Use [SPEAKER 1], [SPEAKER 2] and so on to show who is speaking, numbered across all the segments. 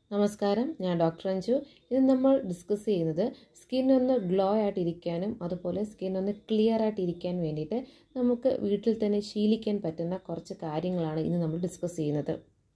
[SPEAKER 1] നമസ്കാരം ഞാൻ ഡോക്ടർ അഞ്ജു ഇത് നമ്മൾ ഡിസ്കസ് ചെയ്യുന്നത് സ്കിൻ ഒന്ന് ഗ്ലോ ആയിട്ട് ഇരിക്കാനും അതുപോലെ സ്കിൻ ഒന്ന് ക്ലിയർ ആയിട്ട് ഇരിക്കാൻ വേണ്ടിയിട്ട് നമുക്ക് വീട്ടിൽ തന്നെ ശീലിക്കാൻ പറ്റുന്ന കുറച്ച് കാര്യങ്ങളാണ് ഇന്ന് നമ്മൾ ഡിസ്കസ് ചെയ്യുന്നത്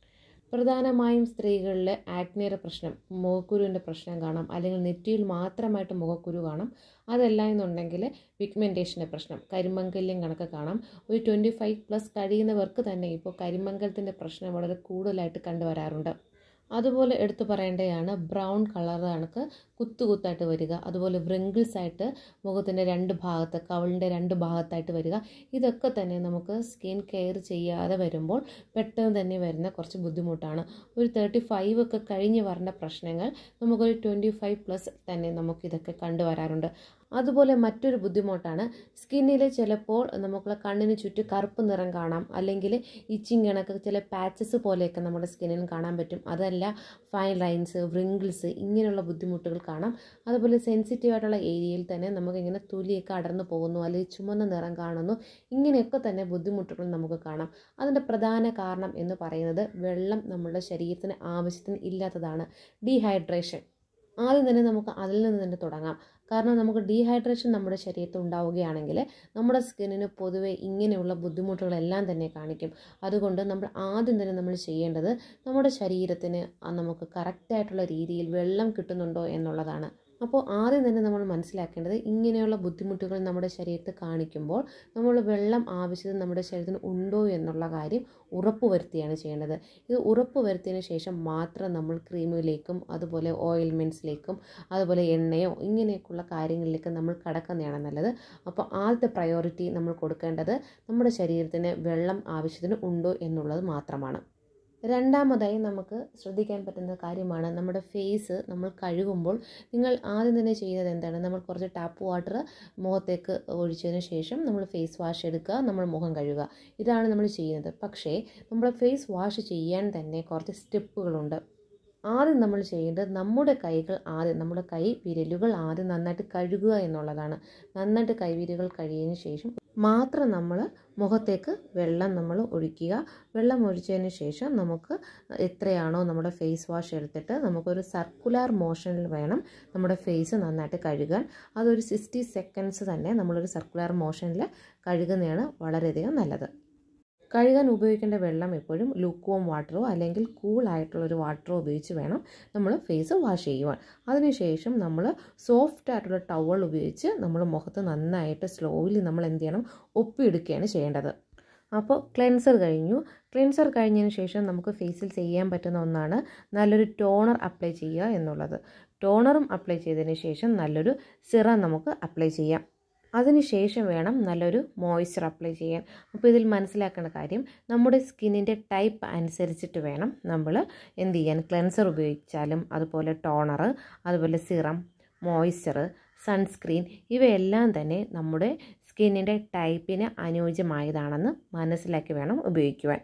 [SPEAKER 1] പ്രധാനമായും സ്ത്രീകളിൽ ആക്നിയുടെ പ്രശ്നം മുഖക്കുരുവിൻ്റെ പ്രശ്നം കാണാം അല്ലെങ്കിൽ നെറ്റിയിൽ മാത്രമായിട്ട് മുഖക്കുരു കാണാം അതല്ല എന്നുണ്ടെങ്കിൽ പിഗ്മെൻറ്റേഷൻ്റെ പ്രശ്നം കരിമങ്കല്യം കണക്ക് കാണാം ഒരു ട്വൻറ്റി ഫൈവ് പ്ലസ് കഴിയുന്നവർക്ക് തന്നെ ഇപ്പോൾ കരിമങ്കലത്തിൻ്റെ പ്രശ്നം വളരെ കൂടുതലായിട്ട് കണ്ടുവരാറുണ്ട് അതുപോലെ എടുത്തു പറയേണ്ടതാണ് ബ്രൗൺ കളർ കണക്ക് കുത്തു കുത്തായിട്ട് വരിക അതുപോലെ വ്രിങ്കിൾസ് ആയിട്ട് മുഖത്തിൻ്റെ രണ്ട് ഭാഗത്ത് കവിളിൻ്റെ രണ്ട് ഭാഗത്തായിട്ട് വരിക ഇതൊക്കെ തന്നെ നമുക്ക് സ്കിൻ കെയർ ചെയ്യാതെ വരുമ്പോൾ പെട്ടെന്ന് തന്നെ വരുന്ന കുറച്ച് ബുദ്ധിമുട്ടാണ് ഒരു തേർട്ടി ഫൈവ് ഒക്കെ കഴിഞ്ഞ് വരേണ്ട പ്രശ്നങ്ങൾ നമുക്കൊരു ട്വൻറ്റി ഫൈവ് പ്ലസ് തന്നെ നമുക്കിതൊക്കെ കണ്ടുവരാറുണ്ട് അതുപോലെ മറ്റൊരു ബുദ്ധിമുട്ടാണ് സ്കിന്നിൽ ചിലപ്പോൾ നമുക്കുള്ള കണ്ണിന് ചുറ്റും കറുപ്പ് നിറം കാണാം അല്ലെങ്കിൽ ഇച്ചിങ് കണക്ക് ചില പാച്ചസ് പോലെയൊക്കെ നമ്മുടെ സ്കിന്നിൽ കാണാൻ പറ്റും അതല്ല ഫൈൻ ലൈൻസ് വ്രിങ്കിൾസ് ഇങ്ങനെയുള്ള ബുദ്ധിമുട്ടുകൾ കാണാം അതുപോലെ സെൻസിറ്റീവ് ആയിട്ടുള്ള ഏരിയയിൽ തന്നെ നമുക്കിങ്ങനെ തൊലിയൊക്കെ അടർന്നു പോകുന്നു അല്ലെങ്കിൽ ചുമന്ന നിറം കാണുന്നു ഇങ്ങനെയൊക്കെ തന്നെ ബുദ്ധിമുട്ടുകൾ നമുക്ക് കാണാം അതിൻ്റെ പ്രധാന കാരണം എന്ന് പറയുന്നത് വെള്ളം നമ്മുടെ ശരീരത്തിന് ആവശ്യത്തിന് ഇല്ലാത്തതാണ് ഡീഹൈഡ്രേഷൻ ആദ്യം തന്നെ നമുക്ക് അതിൽ നിന്ന് തന്നെ തുടങ്ങാം കാരണം നമുക്ക് ഡീഹൈഡ്രേഷൻ നമ്മുടെ ശരീരത്തിൽ ഉണ്ടാവുകയാണെങ്കിൽ നമ്മുടെ സ്കിന്നിന് പൊതുവെ ഇങ്ങനെയുള്ള ബുദ്ധിമുട്ടുകളെല്ലാം തന്നെ കാണിക്കും അതുകൊണ്ട് നമ്മൾ ആദ്യം തന്നെ നമ്മൾ ചെയ്യേണ്ടത് നമ്മുടെ ശരീരത്തിന് നമുക്ക് കറക്റ്റായിട്ടുള്ള രീതിയിൽ വെള്ളം കിട്ടുന്നുണ്ടോ എന്നുള്ളതാണ് അപ്പോൾ ആദ്യം തന്നെ നമ്മൾ മനസ്സിലാക്കേണ്ടത് ഇങ്ങനെയുള്ള ബുദ്ധിമുട്ടുകൾ നമ്മുടെ ശരീരത്തിൽ കാണിക്കുമ്പോൾ നമ്മൾ വെള്ളം ആവശ്യത്തിന് നമ്മുടെ ശരീരത്തിന് ഉണ്ടോ എന്നുള്ള കാര്യം ഉറപ്പ് വരുത്തിയാണ് ചെയ്യേണ്ടത് ഇത് ഉറപ്പ് വരുത്തിയതിന് ശേഷം മാത്രം നമ്മൾ ക്രീമിലേക്കും അതുപോലെ ഓയിൽമെൻറ്റ്സിലേക്കും അതുപോലെ എണ്ണയോ ഇങ്ങനെയൊക്കെയുള്ള കാര്യങ്ങളിലേക്ക് നമ്മൾ കടക്കുന്നതാണ് നല്ലത് അപ്പോൾ ആദ്യത്തെ പ്രയോറിറ്റി നമ്മൾ കൊടുക്കേണ്ടത് നമ്മുടെ ശരീരത്തിന് വെള്ളം ആവശ്യത്തിന് ഉണ്ടോ എന്നുള്ളത് മാത്രമാണ് രണ്ടാമതായി നമുക്ക് ശ്രദ്ധിക്കാൻ പറ്റുന്ന കാര്യമാണ് നമ്മുടെ ഫേസ് നമ്മൾ കഴുകുമ്പോൾ നിങ്ങൾ ആദ്യം തന്നെ ചെയ്യുന്നത് എന്താണ് നമ്മൾ കുറച്ച് ടാപ്പ് വാട്ടർ മുഖത്തേക്ക് ഒഴിച്ചതിന് ശേഷം നമ്മൾ ഫേസ് വാഷ് എടുക്കുക നമ്മൾ മുഖം കഴുകുക ഇതാണ് നമ്മൾ ചെയ്യുന്നത് പക്ഷേ നമ്മൾ ഫേസ് വാഷ് ചെയ്യാൻ തന്നെ കുറച്ച് സ്റ്റെപ്പുകളുണ്ട് ആദ്യം നമ്മൾ ചെയ്യേണ്ടത് നമ്മുടെ കൈകൾ ആദ്യം നമ്മുടെ കൈ വിരലുകൾ ആദ്യം നന്നായിട്ട് കഴുകുക എന്നുള്ളതാണ് നന്നായിട്ട് കൈവിരലുകൾ കഴിയതിന് ശേഷം മാത്രം നമ്മൾ മുഖത്തേക്ക് വെള്ളം നമ്മൾ ഒഴിക്കുക വെള്ളം ഒഴിച്ചതിന് ശേഷം നമുക്ക് എത്രയാണോ നമ്മുടെ ഫേസ് വാഷ് എടുത്തിട്ട് നമുക്കൊരു സർക്കുലർ മോഷനിൽ വേണം നമ്മുടെ ഫേസ് നന്നായിട്ട് കഴുകാൻ അതൊരു സിക്സ്റ്റി സെക്കൻഡ്സ് തന്നെ നമ്മളൊരു സർക്കുലർ മോഷനിൽ കഴുകുന്നതാണ് വളരെയധികം നല്ലത് കഴുകാൻ ഉപയോഗിക്കേണ്ട വെള്ളം എപ്പോഴും ലുക്കോം വാട്ടറോ അല്ലെങ്കിൽ കൂളായിട്ടുള്ളൊരു വാട്ടറോ ഉപയോഗിച്ച് വേണം നമ്മൾ ഫേസ് വാഷ് ചെയ്യുവാൻ അതിനുശേഷം നമ്മൾ സോഫ്റ്റ് ആയിട്ടുള്ള ടവൽ ഉപയോഗിച്ച് നമ്മൾ മുഖത്ത് നന്നായിട്ട് സ്ലോലി നമ്മൾ എന്ത് ചെയ്യണം ഒപ്പിയെടുക്കുകയാണ് ചെയ്യേണ്ടത് അപ്പോൾ ക്ലെൻസർ കഴിഞ്ഞു ക്ലെൻസർ കഴിഞ്ഞതിന് ശേഷം നമുക്ക് ഫേസിൽ ചെയ്യാൻ പറ്റുന്ന ഒന്നാണ് നല്ലൊരു ടോണർ അപ്ലൈ ചെയ്യുക എന്നുള്ളത് ടോണറും അപ്ലൈ ചെയ്തതിന് ശേഷം നല്ലൊരു സിറം നമുക്ക് അപ്ലൈ ചെയ്യാം അതിനുശേഷം വേണം നല്ലൊരു മോയ്സ്ചർ അപ്ലൈ ചെയ്യാൻ അപ്പോൾ ഇതിൽ മനസ്സിലാക്കേണ്ട കാര്യം നമ്മുടെ സ്കിന്നിൻ്റെ ടൈപ്പ് അനുസരിച്ചിട്ട് വേണം നമ്മൾ എന്ത് ചെയ്യാൻ ക്ലെൻസർ ഉപയോഗിച്ചാലും അതുപോലെ ടോണർ അതുപോലെ സിറം മോയ്സ്ചർ സൺസ്ക്രീൻ ഇവയെല്ലാം തന്നെ നമ്മുടെ സ്കിന്നിൻ്റെ ടൈപ്പിന് അനുയോജ്യമായതാണെന്ന് മനസ്സിലാക്കി വേണം ഉപയോഗിക്കുവാൻ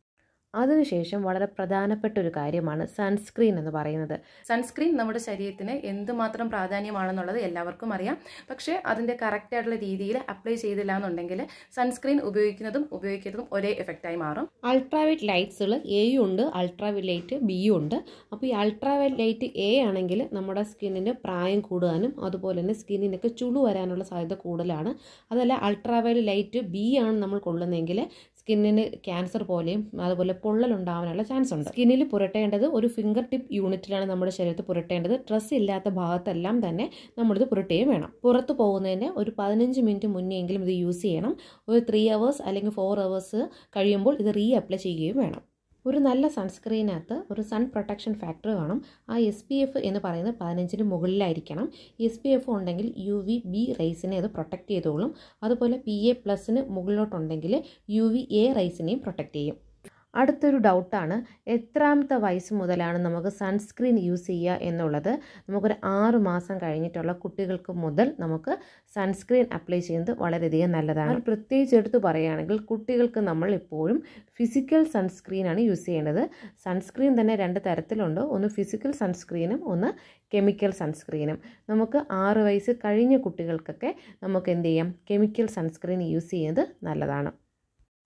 [SPEAKER 1] അതിനുശേഷം വളരെ പ്രധാനപ്പെട്ട ഒരു കാര്യമാണ് സൺസ്ക്രീൻ എന്ന് പറയുന്നത്
[SPEAKER 2] സൺസ്ക്രീൻ നമ്മുടെ ശരീരത്തിന് എന്തുമാത്രം പ്രാധാന്യമാണെന്നുള്ളത് എല്ലാവർക്കും അറിയാം പക്ഷേ അതിൻ്റെ കറക്റ്റ് ആയിട്ടുള്ള രീതിയിൽ അപ്ലൈ ചെയ്തില്ല എന്നുണ്ടെങ്കിൽ സൺസ്ക്രീൻ ഉപയോഗിക്കുന്നതും ഉപയോഗിക്കുന്നതും ഒരേ എഫക്റ്റായി മാറും
[SPEAKER 1] അൾട്രാവൈറ്റ് ലൈറ്റ്സുകൾ എയും ഉണ്ട് അൾട്രാവൈറ്റ് ലൈറ്റ് ബിയും ഉണ്ട് അപ്പോൾ ഈ അൾട്രാവൈറ്റ് ലൈറ്റ് എ ആണെങ്കിൽ നമ്മുടെ സ്കിന്നിന് പ്രായം കൂടാനും അതുപോലെ തന്നെ സ്കിന്നിനൊക്കെ ചുളു വരാനുള്ള സാധ്യത കൂടുതലാണ് അതല്ല അൾട്രാവൈറ്റ് ലൈറ്റ് ബി ആണ് നമ്മൾ കൊള്ളുന്നതെങ്കിൽ സ്കിന്നിന് ക്യാൻസർ പോലെയും അതുപോലെ പൊള്ളലുണ്ടാവാനുള്ള ചാൻസ് ഉണ്ട് സ്കിന്നിൽ പുരട്ടേണ്ടത് ഒരു ഫിംഗർ ടിപ്പ് യൂണിറ്റിലാണ് നമ്മുടെ ശരീരത്തിൽ പുരട്ടേണ്ടത് ഡ്രസ്സ് ഇല്ലാത്ത ഭാഗത്തെല്ലാം തന്നെ നമ്മളിത് പുരട്ടുകയും വേണം പുറത്ത് പോകുന്നതിന് ഒരു പതിനഞ്ച് മിനിറ്റ് മുന്നെങ്കിലും ഇത് യൂസ് ചെയ്യണം ഒരു ത്രീ അവേഴ്സ് അല്ലെങ്കിൽ ഫോർ അവേഴ്സ് കഴിയുമ്പോൾ ഇത് റീ അപ്ലൈ ചെയ്യുകയും വേണം ഒരു നല്ല സൺസ്ക്രീനകത്ത് ഒരു സൺ പ്രൊട്ടക്ഷൻ ഫാക്ടർ വേണം ആ എസ് പി എഫ് എന്ന് പറയുന്നത് പതിനഞ്ചിന് മുകളിലായിരിക്കണം എസ് പി എഫ് ഉണ്ടെങ്കിൽ യു വി ബി റൈസിനെ അത് പ്രൊട്ടക്റ്റ് ചെയ്തോളും അതുപോലെ പി എ പ്ലസിന് മുകളിലോട്ടുണ്ടെങ്കിൽ യു വി എ റൈസിനെയും പ്രൊട്ടക്റ്റ് ചെയ്യും അടുത്തൊരു ഡൗട്ടാണ് എത്രാമത്തെ വയസ്സ് മുതലാണ് നമുക്ക് സൺസ്ക്രീൻ യൂസ് ചെയ്യുക എന്നുള്ളത് നമുക്കൊരു ആറ് മാസം കഴിഞ്ഞിട്ടുള്ള കുട്ടികൾക്ക് മുതൽ നമുക്ക് സൺസ്ക്രീൻ അപ്ലൈ ചെയ്യുന്നത് വളരെയധികം നല്ലതാണ് പ്രത്യേകിച്ച് എടുത്ത് പറയുകയാണെങ്കിൽ കുട്ടികൾക്ക് നമ്മൾ എപ്പോഴും ഫിസിക്കൽ സൺസ്ക്രീനാണ് യൂസ് ചെയ്യേണ്ടത് സൺസ്ക്രീൻ തന്നെ രണ്ട് തരത്തിലുണ്ട് ഒന്ന് ഫിസിക്കൽ സൺസ്ക്രീനും ഒന്ന് കെമിക്കൽ സൺസ്ക്രീനും നമുക്ക് ആറ് വയസ്സ് കഴിഞ്ഞ കുട്ടികൾക്കൊക്കെ നമുക്ക് എന്ത് ചെയ്യാം കെമിക്കൽ സൺസ്ക്രീൻ യൂസ് ചെയ്യുന്നത് നല്ലതാണ്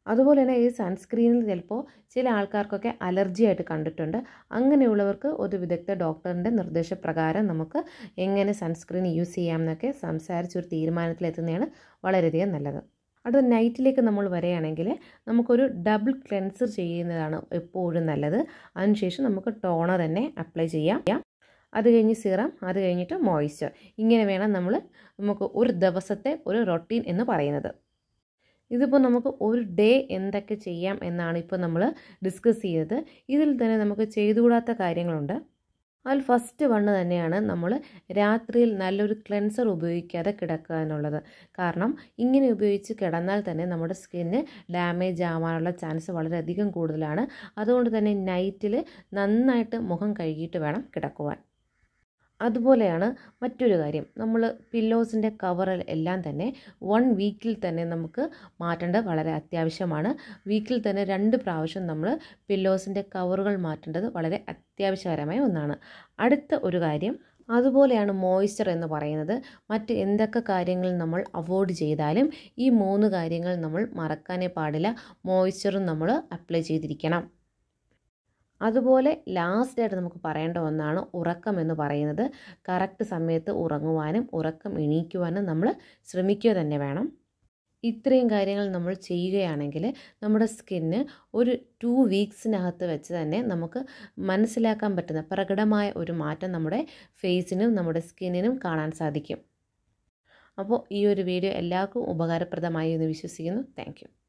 [SPEAKER 1] അതുപോലെ തന്നെ ഈ സൺസ്ക്രീനിൽ ചിലപ്പോൾ ചില ആൾക്കാർക്കൊക്കെ അലർജി ആയിട്ട് കണ്ടിട്ടുണ്ട് അങ്ങനെയുള്ളവർക്ക് ഒരു വിദഗ്ധ ഡോക്ടറിൻ്റെ നിർദ്ദേശപ്രകാരം നമുക്ക് എങ്ങനെ സൺസ്ക്രീൻ യൂസ് ചെയ്യാം എന്നൊക്കെ സംസാരിച്ചൊരു തീരുമാനത്തിലെത്തുന്നതാണ് വളരെയധികം നല്ലത് അടുത്ത നൈറ്റിലേക്ക് നമ്മൾ വരികയാണെങ്കിൽ നമുക്കൊരു ഡബിൾ ക്ലെൻസർ ചെയ്യുന്നതാണ് എപ്പോഴും നല്ലത് അതിനുശേഷം നമുക്ക് ടോണർ തന്നെ അപ്ലൈ ചെയ്യാം അത് കഴിഞ്ഞ് സിറം അത് കഴിഞ്ഞിട്ട് മോയ്സ്ചർ ഇങ്ങനെ വേണം നമ്മൾ നമുക്ക് ഒരു ദിവസത്തെ ഒരു റൊട്ടീൻ എന്ന് പറയുന്നത് ഇതിപ്പോൾ നമുക്ക് ഒരു ഡേ എന്തൊക്കെ ചെയ്യാം എന്നാണ് ഇപ്പോൾ നമ്മൾ ഡിസ്കസ് ചെയ്തത് ഇതിൽ തന്നെ നമുക്ക് ചെയ്തുകൂടാത്ത കാര്യങ്ങളുണ്ട് അതിൽ ഫസ്റ്റ് വണ്ണ് തന്നെയാണ് നമ്മൾ രാത്രിയിൽ നല്ലൊരു ക്ലെൻസർ ഉപയോഗിക്കാതെ കിടക്കുക എന്നുള്ളത് കാരണം ഇങ്ങനെ ഉപയോഗിച്ച് കിടന്നാൽ തന്നെ നമ്മുടെ സ്കിന്ന് ഡാമേജ് ആവാനുള്ള ചാൻസ് വളരെയധികം കൂടുതലാണ് അതുകൊണ്ട് തന്നെ നൈറ്റിൽ നന്നായിട്ട് മുഖം കഴുകിയിട്ട് വേണം കിടക്കുവാൻ അതുപോലെയാണ് മറ്റൊരു കാര്യം നമ്മൾ പില്ലോസിൻ്റെ കവറിൽ എല്ലാം തന്നെ വൺ വീക്കിൽ തന്നെ നമുക്ക് മാറ്റേണ്ടത് വളരെ അത്യാവശ്യമാണ് വീക്കിൽ തന്നെ രണ്ട് പ്രാവശ്യം നമ്മൾ പില്ലോസിൻ്റെ കവറുകൾ മാറ്റേണ്ടത് വളരെ അത്യാവശ്യകരമായ ഒന്നാണ് അടുത്ത ഒരു കാര്യം അതുപോലെയാണ് മോയ്സ്ചർ എന്ന് പറയുന്നത് മറ്റ് എന്തൊക്കെ കാര്യങ്ങൾ നമ്മൾ അവോയ്ഡ് ചെയ്താലും ഈ മൂന്ന് കാര്യങ്ങൾ നമ്മൾ മറക്കാനേ പാടില്ല മോയ്സ്ചറും നമ്മൾ അപ്ലൈ ചെയ്തിരിക്കണം അതുപോലെ ലാസ്റ്റായിട്ട് നമുക്ക് പറയേണ്ട ഒന്നാണ് ഉറക്കം എന്ന് പറയുന്നത് കറക്റ്റ് സമയത്ത് ഉറങ്ങുവാനും ഉറക്കം എണീക്കുവാനും നമ്മൾ ശ്രമിക്കുക തന്നെ വേണം ഇത്രയും കാര്യങ്ങൾ നമ്മൾ ചെയ്യുകയാണെങ്കിൽ നമ്മുടെ സ്കിന്ന് ഒരു ടു വീക്സിനകത്ത് വെച്ച് തന്നെ നമുക്ക് മനസ്സിലാക്കാൻ പറ്റുന്ന പ്രകടമായ ഒരു മാറ്റം നമ്മുടെ ഫേസിനും നമ്മുടെ സ്കിന്നിനും കാണാൻ സാധിക്കും അപ്പോൾ ഈ ഒരു വീഡിയോ എല്ലാവർക്കും ഉപകാരപ്രദമായി എന്ന് വിശ്വസിക്കുന്നു താങ്ക്